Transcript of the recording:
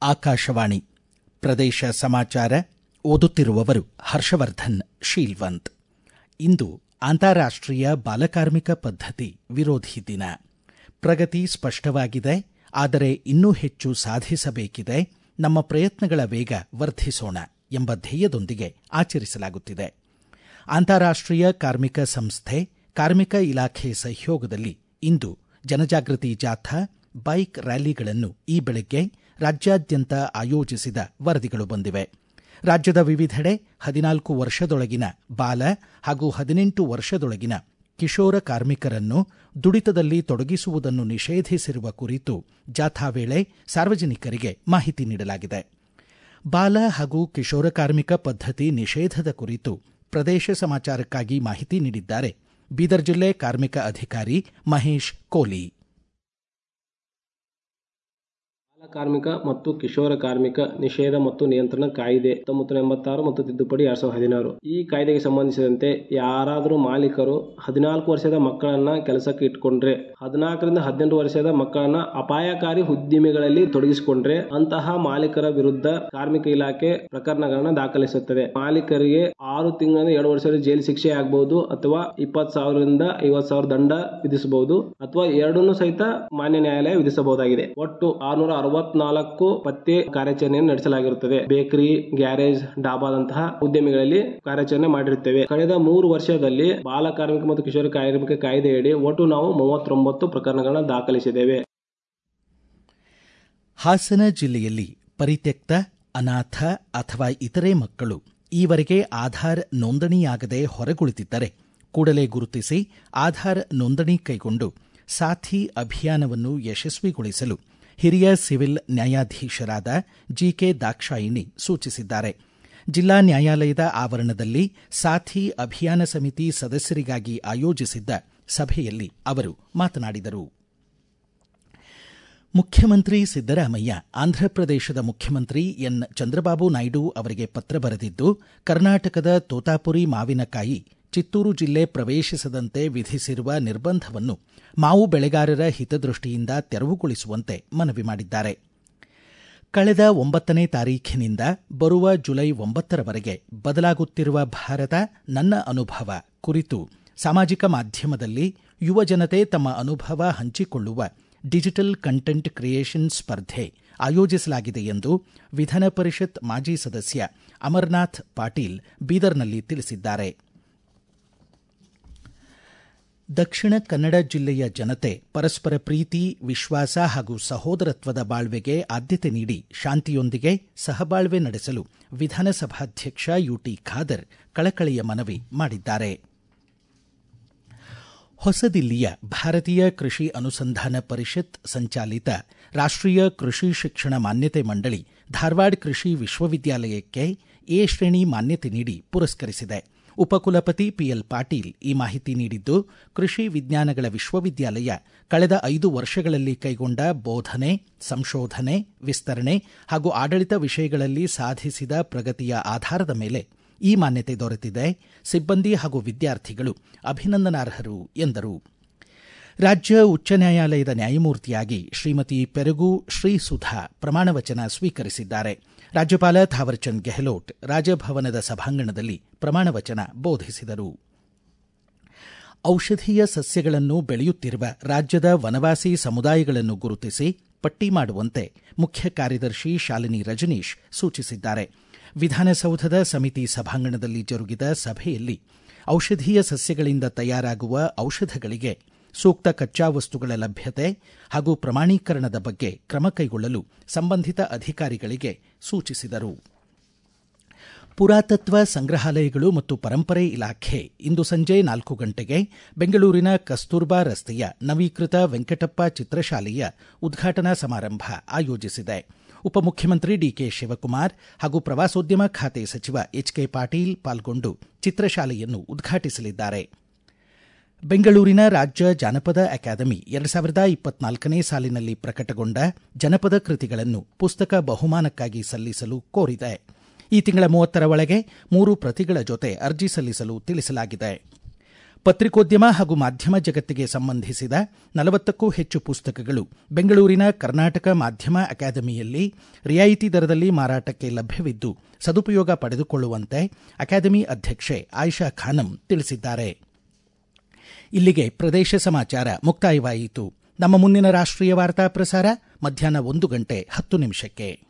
ಆಕಾಶವಾಣಿ ಪ್ರದೇಶ ಸಮಾಚಾರ ಓದುತ್ತಿರುವವರು ಹರ್ಷವರ್ಧನ್ ಶೀಲ್ವಂತ್ ಇಂದು ಅಂತಾರಾಷ್ಟೀಯ ಬಾಲಕಾರ್ಮಿಕ ಪದ್ಧತಿ ವಿರೋಧಿ ದಿನ ಪ್ರಗತಿ ಸ್ಪಷ್ಟವಾಗಿದೆ ಆದರೆ ಇನ್ನೂ ಹೆಚ್ಚು ಸಾಧಿಸಬೇಕಿದೆ ನಮ್ಮ ಪ್ರಯತ್ನಗಳ ವೇಗ ವರ್ಧಿಸೋಣ ಎಂಬ ಧ್ಯೇಯದೊಂದಿಗೆ ಆಚರಿಸಲಾಗುತ್ತಿದೆ ಅಂತಾರಾಷ್ಟೀಯ ಕಾರ್ಮಿಕ ಸಂಸ್ಥೆ ಕಾರ್ಮಿಕ ಇಲಾಖೆ ಸಹಯೋಗದಲ್ಲಿ ಇಂದು ಜನಜಾಗೃತಿ ಜಾಥಾ ಬೈಕ್ ರ್ಯಾಲಿಗಳನ್ನು ಈ ಬೆಳಗ್ಗೆ ರಾಜ್ಯಾದ್ಯಂತ ಆಯೋಜಿಸಿದ ವರದಿಗಳು ಬಂದಿವೆ ರಾಜ್ಯದ ವಿವಿಧೆಡೆ ಹದಿನಾಲ್ಕು ವರ್ಷದೊಳಗಿನ ಬಾಲ ಹಾಗೂ ಹದಿನೆಂಟು ವರ್ಷದೊಳಗಿನ ಕಿಶೋರ ಕಾರ್ಮಿಕರನ್ನು ದುಡಿತದಲ್ಲಿ ತೊಡಗಿಸುವುದನ್ನು ನಿಷೇಧಿಸಿರುವ ಕುರಿತು ಜಾಥಾ ವೇಳೆ ಸಾರ್ವಜನಿಕರಿಗೆ ಮಾಹಿತಿ ನೀಡಲಾಗಿದೆ ಬಾಲ ಹಾಗೂ ಕಿಶೋರ ಕಾರ್ಮಿಕ ಪದ್ಧತಿ ನಿಷೇಧದ ಕುರಿತು ಪ್ರದೇಶ ಸಮಾಚಾರಕ್ಕಾಗಿ ಮಾಹಿತಿ ನೀಡಿದ್ದಾರೆ ಬೀದರ್ ಜಿಲ್ಲೆ ಕಾರ್ಮಿಕ ಅಧಿಕಾರಿ ಮಹೇಶ್ ಕೋಲಿ ಬಾಲಕಾರ್ಮಿಕ ಮತ್ತು ಕಿಶೋರ ಕಾರ್ಮಿಕ ನಿಷೇಧ ಮತ್ತು ನಿಯಂತ್ರಣ ಕಾಯ್ದೆ ಹತ್ತೊಂಬತ್ತು ಎಂಬತ್ತಾರು ಮತ್ತು ತಿದ್ದುಪಡಿ ಎರಡ್ ಸಾವಿರದ ಹದಿನಾರು ಈ ಕಾಯ್ದೆಗೆ ಸಂಬಂಧಿಸಿದಂತೆ ಯಾರಾದರೂ ಮಾಲೀಕರು ಹದಿನಾಲ್ಕು ವರ್ಷದ ಮಕ್ಕಳನ್ನ ಕೆಲಸಕ್ಕೆ ಇಟ್ಕೊಂಡ್ರೆ ಹದಿನಾಲ್ಕರಿಂದ ಹದಿನೆಂಟು ವರ್ಷದ ಮಕ್ಕಳನ್ನ ಅಪಾಯಕಾರಿ ಉದ್ದಿಮೆಗಳಲ್ಲಿ ತೊಡಗಿಸಿಕೊಂಡ್ರೆ ಅಂತಹ ಮಾಲೀಕರ ವಿರುದ್ಧ ಕಾರ್ಮಿಕ ಇಲಾಖೆ ಪ್ರಕರಣಗಳನ್ನ ದಾಖಲಿಸುತ್ತದೆ ಮಾಲೀಕರಿಗೆ ಆರು ತಿಂಗಳಿಂದ ಎರಡು ವರ್ಷದ ಜೈಲು ಶಿಕ್ಷೆ ಆಗಬಹುದು ಅಥವಾ ಇಪ್ಪತ್ತು ಸಾವಿರದಿಂದ ಐವತ್ತು ಸಾವಿರ ದಂಡ ವಿಧಿಸಬಹುದು ಅಥವಾ ಎರಡನ್ನೂ ಸಹಿತ ಮಾನ್ಯ ನ್ಯಾಯಾಲಯ ವಿಧಿಸಬಹುದಾಗಿದೆ ಒಟ್ಟು ಆರ್ನೂರ ಅರವತ್ನಾಲ್ಕು ಪತ್ತೆ ಕಾರ್ಯಾಚರಣೆಯನ್ನು ನಡೆಸಲಾಗಿರುತ್ತದೆ ಬೇಕರಿ ಗ್ಯಾರೇಜ್ ಡಾಬಾದಂತಹ ಉದ್ಯಮಿಗಳಲ್ಲಿ ಕಾರ್ಯಾಚರಣೆ ಮಾಡಿರುತ್ತೇವೆ ಕಳೆದ ಮೂರು ವರ್ಷದಲ್ಲಿ ಬಾಲ ಕಾರ್ಮಿಕ ಮತ್ತು ಕಿಶೋರ ಕಾರ್ಮಿಕ ಕಾಯ್ದೆಯಡಿ ಒಟ್ಟು ನಾವು ಮೂವತ್ತೊಂಬತ್ತು ಪ್ರಕರಣಗಳನ್ನು ದಾಖಲಿಸಿದ್ದೇವೆ ಹಾಸನ ಜಿಲ್ಲೆಯಲ್ಲಿ ಪರಿತ್ಯಕ್ತ ಅನಾಥ ಅಥವಾ ಇತರೆ ಮಕ್ಕಳು ಈವರೆಗೆ ಆಧಾರ್ ನೋಂದಣಿಯಾಗದೆ ಹೊರಗುಳಿದಿದ್ದರೆ ಕೂಡಲೇ ಗುರುತಿಸಿ ಆಧಾರ್ ನೋಂದಣಿ ಕೈಗೊಂಡು ಸಾಥಿ ಅಭಿಯಾನವನ್ನು ಯಶಸ್ವಿಗೊಳಿಸಲು ಹಿರಿಯ ಸಿವಿಲ್ ನ್ಯಾಯಾಧೀಶರಾದ ಜಿಕೆ ದಾಕ್ಷಾಯಿಣಿ ಸೂಚಿಸಿದ್ದಾರೆ ಜಿಲ್ಲಾ ನ್ಯಾಯಾಲಯದ ಆವರಣದಲ್ಲಿ ಸಾಥಿ ಅಭಿಯಾನ ಸಮಿತಿ ಸದಸ್ಯರಿಗಾಗಿ ಆಯೋಜಿಸಿದ್ದ ಸಭೆಯಲ್ಲಿ ಅವರು ಮಾತನಾಡಿದರು ಮುಖ್ಯಮಂತ್ರಿ ಸಿದ್ದರಾಮಯ್ಯ ಆಂಧ್ರಪ್ರದೇಶದ ಮುಖ್ಯಮಂತ್ರಿ ಎನ್ ಚಂದ್ರಬಾಬು ನಾಯ್ಡು ಅವರಿಗೆ ಪತ್ರ ಬರೆದಿದ್ದು ಕರ್ನಾಟಕದ ತೋತಾಪುರಿ ಮಾವಿನಕಾಯಿ ಚಿತ್ತೂರು ಜಿಲ್ಲೆ ಪ್ರವೇಶಿಸದಂತೆ ವಿಧಿಸಿರುವ ನಿರ್ಬಂಧವನ್ನು ಮಾವು ಬೆಳೆಗಾರರ ಹಿತದೃಷ್ಟಿಯಿಂದ ತೆರವುಗೊಳಿಸುವಂತೆ ಮನವಿ ಮಾಡಿದ್ದಾರೆ ಕಳೆದ ಒಂಬತ್ತನೇ ತಾರೀಖಿನಿಂದ ಬರುವ ಜುಲೈ ಒಂಬತ್ತರವರೆಗೆ ಬದಲಾಗುತ್ತಿರುವ ಭಾರತ ನನ್ನ ಅನುಭವ ಕುರಿತು ಸಾಮಾಜಿಕ ಮಾಧ್ಯಮದಲ್ಲಿ ಯುವ ಜನತೆ ತಮ್ಮ ಅನುಭವ ಹಂಚಿಕೊಳ್ಳುವ ಡಿಜಿಟಲ್ ಕಂಟೆಂಟ್ ಕ್ರಿಯೇಷನ್ ಸ್ಪರ್ಧೆ ಆಯೋಜಿಸಲಾಗಿದೆ ಎಂದು ವಿಧಾನ ಪರಿಷತ್ ಮಾಜಿ ಸದಸ್ಯ ಅಮರನಾಥ್ ಪಾಟೀಲ್ ಬೀದರ್ನಲ್ಲಿ ತಿಳಿಸಿದ್ದಾರೆ ದಕ್ಷಿಣ ಕನ್ನಡ ಜಿಲ್ಲೆಯ ಜನತೆ ಪರಸ್ಪರ ಪ್ರೀತಿ ವಿಶ್ವಾಸ ಹಾಗೂ ಸಹೋದರತ್ವದ ಬಾಳ್ವೆಗೆ ಆದ್ಯತೆ ನೀಡಿ ಶಾಂತಿಯೊಂದಿಗೆ ಸಹಬಾಳ್ವೆ ನಡೆಸಲು ವಿಧಾನಸಭಾಧ್ಯಕ್ಷ ಯುಟಿ ಖಾದರ್ ಕಳಕಳಿಯ ಮನವಿ ಮಾಡಿದ್ದಾರೆ ಹೊಸದಿಲ್ಲಿಯ ಭಾರತೀಯ ಕೃಷಿ ಅನುಸಂಧಾನ ಪರಿಷತ್ ಸಂಚಾಲಿತ ರಾಷ್ಟೀಯ ಕೃಷಿ ಶಿಕ್ಷಣ ಮಾನ್ಯತೆ ಮಂಡಳಿ ಧಾರವಾಡ ಕೃಷಿ ವಿಶ್ವವಿದ್ಯಾಲಯಕ್ಕೆ ಎ ಶ್ರೇಣಿ ಮಾನ್ಯತೆ ನೀಡಿ ಪುರಸ್ಕರಿಸಿದೆ ಉಪಕುಲಪತಿ ಪಿಎಲ್ ಪಾಟೀಲ್ ಈ ಮಾಹಿತಿ ನೀಡಿದ್ದು ಕೃಷಿ ವಿಜ್ಞಾನಗಳ ವಿಶ್ವವಿದ್ಯಾಲಯ ಕಳೆದ ಐದು ವರ್ಷಗಳಲ್ಲಿ ಕೈಗೊಂಡ ಬೋಧನೆ ಸಂಶೋಧನೆ ವಿಸ್ತರಣೆ ಹಾಗೂ ಆಡಳಿತ ವಿಷಯಗಳಲ್ಲಿ ಸಾಧಿಸಿದ ಪ್ರಗತಿಯ ಆಧಾರದ ಮೇಲೆ ಈ ಮಾನ್ಯತೆ ದೊರೆತಿದೆ ಸಿಬ್ಬಂದಿ ಹಾಗೂ ವಿದ್ಯಾರ್ಥಿಗಳು ಅಭಿನಂದನಾರ್ಹರು ಎಂದರು ರಾಜ್ಯ ಉಚ್ಚ ನ್ಯಾಯಾಲಯದ ನ್ಯಾಯಮೂರ್ತಿಯಾಗಿ ಶ್ರೀಮತಿ ಪೆರಗು ಶ್ರೀಸುಧಾ ಪ್ರಮಾಣವಚನ ಸ್ವೀಕರಿಸಿದ್ದಾರೆ ರಾಜ್ಯಪಾಲ ಥಾವರ್ಚಂದ್ ಗೆಹ್ಲೋಟ್ ರಾಜಭವನದ ಸಭಾಂಗಣದಲ್ಲಿ ಪ್ರಮಾಣವಚನ ಬೋಧಿಸಿದರು ಔಷಧೀಯ ಸಸ್ಯಗಳನ್ನು ಬೆಳೆಯುತ್ತಿರುವ ರಾಜ್ಯದ ವನವಾಸಿ ಸಮುದಾಯಗಳನ್ನು ಗುರುತಿಸಿ ಪಟ್ಟಿ ಮಾಡುವಂತೆ ಮುಖ್ಯ ಕಾರ್ಯದರ್ಶಿ ಶಾಲಿನಿ ರಜನೀಶ್ ಸೂಚಿಸಿದ್ದಾರೆ ವಿಧಾನಸೌಧದ ಸಮಿತಿ ಸಭಾಂಗಣದಲ್ಲಿ ಜರುಗಿದ ಸಭೆಯಲ್ಲಿ ಔಷಧೀಯ ಸಸ್ಯಗಳಿಂದ ತಯಾರಾಗುವ ಔಷಧಗಳಿಗೆ ಸೂಕ್ತ ಕಚ್ಚಾ ವಸ್ತುಗಳ ಲಭ್ಯತೆ ಹಾಗೂ ಪ್ರಮಾಣೀಕರಣದ ಬಗ್ಗೆ ಕ್ರಮ ಕೈಗೊಳ್ಳಲು ಸಂಬಂಧಿತ ಅಧಿಕಾರಿಗಳಿಗೆ ಸೂಚಿಸಿದರು ಪುರಾತತ್ವ ಸಂಗ್ರಹಾಲಯಗಳು ಮತ್ತು ಪರಂಪರೆ ಇಲಾಖೆ ಇಂದು ಸಂಜೆ ನಾಲ್ಕು ಗಂಟೆಗೆ ಬೆಂಗಳೂರಿನ ಕಸ್ತೂರ್ಬಾ ರಸ್ತೆಯ ನವೀಕೃತ ವೆಂಕಟಪ್ಪ ಚಿತ್ರಶಾಲೆಯ ಉದ್ಘಾಟನಾ ಸಮಾರಂಭ ಆಯೋಜಿಸಿದೆ ಉಪಮುಖ್ಯಮಂತ್ರಿ ಡಿಕೆ ಶಿವಕುಮಾರ್ ಹಾಗೂ ಪ್ರವಾಸೋದ್ಯಮ ಖಾತೆ ಸಚಿವ ಎಚ್ಕೆ ಪಾಟೀಲ್ ಪಾಲ್ಗೊಂಡು ಚಿತ್ರಶಾಲೆಯನ್ನು ಉದ್ಘಾಟಿಸಲಿದ್ದಾರೆ ಬೆಂಗಳೂರಿನ ರಾಜ್ಯ ಜಾನಪದ ಅಕಾಡೆಮಿ ಎರಡು ಸಾವಿರದ ಇಪ್ಪತ್ನಾಲ್ಕನೇ ಸಾಲಿನಲ್ಲಿ ಪ್ರಕಟಗೊಂಡ ಜನಪದ ಕೃತಿಗಳನ್ನು ಪುಸ್ತಕ ಬಹುಮಾನಕ್ಕಾಗಿ ಸಲ್ಲಿಸಲು ಕೋರಿದೆ ಈ ತಿಂಗಳ ಮೂವತ್ತರ ಒಳಗೆ ಮೂರು ಪ್ರತಿಗಳ ಜೊತೆ ಅರ್ಜಿ ಸಲ್ಲಿಸಲು ತಿಳಿಸಲಾಗಿದೆ ಪತ್ರಿಕೋದ್ಯಮ ಹಾಗೂ ಮಾಧ್ಯಮ ಜಗತ್ತಿಗೆ ಸಂಬಂಧಿಸಿದ ನಲವತ್ತಕ್ಕೂ ಹೆಚ್ಚು ಪುಸ್ತಕಗಳು ಬೆಂಗಳೂರಿನ ಕರ್ನಾಟಕ ಮಾಧ್ಯಮ ಅಕಾಡೆಮಿಯಲ್ಲಿ ರಿಯಾಯಿತಿ ದರದಲ್ಲಿ ಮಾರಾಟಕ್ಕೆ ಲಭ್ಯವಿದ್ದು ಸದುಪಯೋಗ ಪಡೆದುಕೊಳ್ಳುವಂತೆ ಅಕಾಡೆಮಿ ಅಧ್ಯಕ್ಷೆ ಆಯಿಷಾ ಖಾನಂ ತಿಳಿಸಿದ್ದಾರೆ ಇಲ್ಲಿಗೆ ಪ್ರದೇಶ ಸಮಾಚಾರ ಮುಕ್ತಾಯವಾಯಿತು ನಮ್ಮ ಮುಂದಿನ ರಾಷ್ಟ್ರೀಯ ವಾರ್ತಾ ಪ್ರಸಾರ ಮಧ್ಯಾಹ್ನ ಒಂದು ಗಂಟೆ ಹತ್ತು ನಿಮಿಷಕ್ಕೆ